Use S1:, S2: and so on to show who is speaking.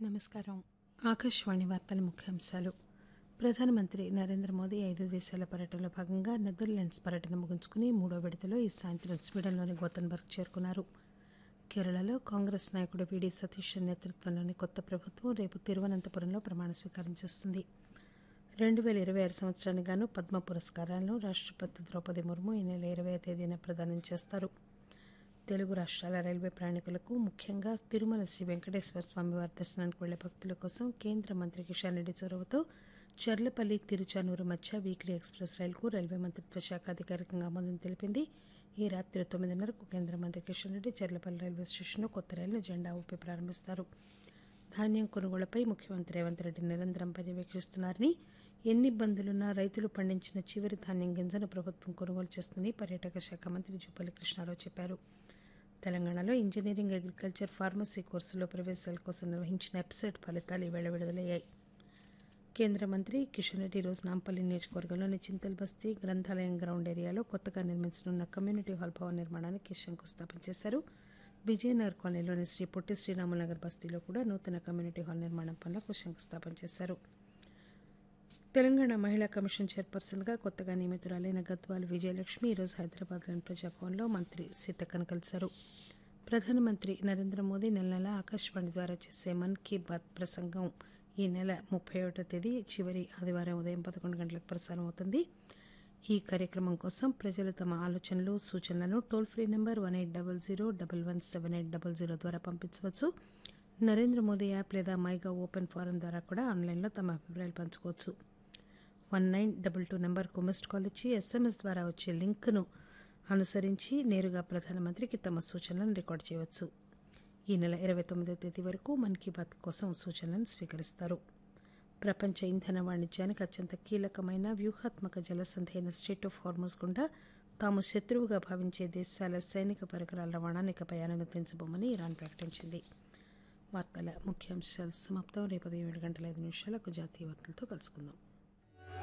S1: నమస్కారం ఆకాశవాణి వార్తల ముఖ్యాంశాలు ప్రధానమంత్రి నరేంద్ర మోదీ ఐదు దేశాల పర్యటనలో భాగంగా నెదర్లాండ్స్ పర్యటన ముగించుకుని మూడో విడతలో ఈ సాయంత్రం స్వీడన్లోని గోతన్బర్గ్ చేరుకున్నారు కేరళలో కాంగ్రెస్ నాయకుడు వీడి సతీష్ నేతృత్వంలోని కొత్త ప్రభుత్వం రేపు తిరువనంతపురంలో ప్రమాణ స్వీకారం చేస్తుంది రెండు వేల ఇరవై ఆరు సంవత్సరానికి గాను పద్మ పురస్కారాలను రాష్టపతి ద్రౌపది ముర్ము ఈ నెల ఇరవై తేదీన ప్రదానం చేస్తారు తెలుగు రాష్ట్రాల రైల్వే ప్రయాణికులకు ముఖ్యంగా తిరుమల శ్రీ వెంకటేశ్వర స్వామి వారి దర్శనానికి వెళ్లే భక్తుల కోసం కేంద్ర మంత్రి కిషన్ రెడ్డి చొరవతో చర్లపల్లి తిరుచానూరు మధ్య వీక్లీ ఎక్స్ప్రెస్ రైలుకు రైల్వే మంత్రిత్వ శాఖ అధికారికంగా ఆమోదం తెలిపింది ఈ రాత్రి తొమ్మిదిన్నరకు కేంద్ర మంత్రి కిషన్ రెడ్డి చర్లపల్లి రైల్వే స్టేషన్లో కొత్త రైలును జెండా ఊపి ప్రారంభిస్తారు ధాన్యం కొనుగోళ్లపై ముఖ్యమంత్రి రేవంత్ రెడ్డి నిరంతరం పర్యవేక్షిస్తున్నారని ఎన్ని ఇబ్బందులున్నా రైతులు పండించిన చివరి ధాన్యం గింజను ప్రభుత్వం కొనుగోలు చేస్తుందని పర్యాటక శాఖ మంత్రి జూపల్లి కృష్ణారావు చెప్పారు తెలంగాణలో ఇంజనీరింగ్ అగ్రికల్చర్ ఫార్మసీ కోర్సులో ప్రవేశాల కోసం నిర్వహించిన ఎప్సెట్ ఫలితాలు ఈవేళ విడుదలయ్యాయి కేంద్ర మంత్రి కిషన్ రెడ్డి ఈరోజు నాంపల్లి నియోజకవర్గంలోని చింతల్ బస్తీ గ్రంథాలయం గ్రౌండ్ ఏరియాలో కొత్తగా నిర్మించనున్న కమ్యూనిటీ హాల్ భవన్ నిర్మాణానికి శంకుస్థాపన చేశారు విజయనగర్ కాలనీలోని శ్రీ పొట్టి శ్రీరాములనగర్ బస్తీలో కూడా నూతన కమ్యూనిటీ హాల్ నిర్మాణం పనులకు శంకుస్థాపన చేశారు తెలంగాణ మహిళా కమిషన్ చైర్పర్సన్గా కొత్తగా నియమితురాలైన గద్వాల్ విజయలక్ష్మి ఈరోజు హైదరాబాద్లోని ప్రజాభవన్లో మంత్రి సీతక్కను కలిశారు ప్రధానమంత్రి నరేంద్ర మోదీ నెల నెల ఆకాశవాణి ద్వారా చేసే మన్ కీ బాత్ ప్రసంగం ఈ నెల ముప్పై ఒకటో తేదీ చివరి ఆదివారం ఉదయం పదకొండు గంటలకు ప్రసారం అవుతుంది ఈ కార్యక్రమం కోసం ప్రజలు తమ ఆలోచనలు సూచనలను toll free number one eight double zero double one seven eight double zero ద్వారా పంపించవచ్చు నరేంద్ర మోదీ యాప్ లేదా మైగా ఓపెన్ ఫోరం ద్వారా కూడా ఆన్లైన్లో తమ అభిప్రాయాలు పంచుకోవచ్చు వన్ నైన్ డబల్ టూ నెంబర్కు మిస్డ్ కాల్ ఇచ్చి ఎస్ఎంఎస్ ద్వారా వచ్చే లింక్ను అనుసరించి నేరుగా ప్రధానమంత్రికి తమ సూచనలను రికార్డు చేయవచ్చు ఈ నెల ఇరవై తొమ్మిదో తేదీ వరకు మన్ కీ బాత్ కోసం సూచనలను స్వీకరిస్తారు ప్రపంచ ఇంధన వాణిజ్యానికి అత్యంత కీలకమైన వ్యూహాత్మక జలసంధి అయిన స్టేట్ ఆఫ్ హార్మోస్ గుండా తాము శత్రువుగా భావించే దేశాల సైనిక పరికరాల రవాణాను ఇకపై అనుమతించబోమని ఇరాన్ ప్రకటించింది వార్తల ముఖ్యాంశాలు సమాప్తం రేపు ఉదయం ఏడు గంటల ఐదు నిమిషాలకు జాతీయ వార్తలతో కలుసుకుందాం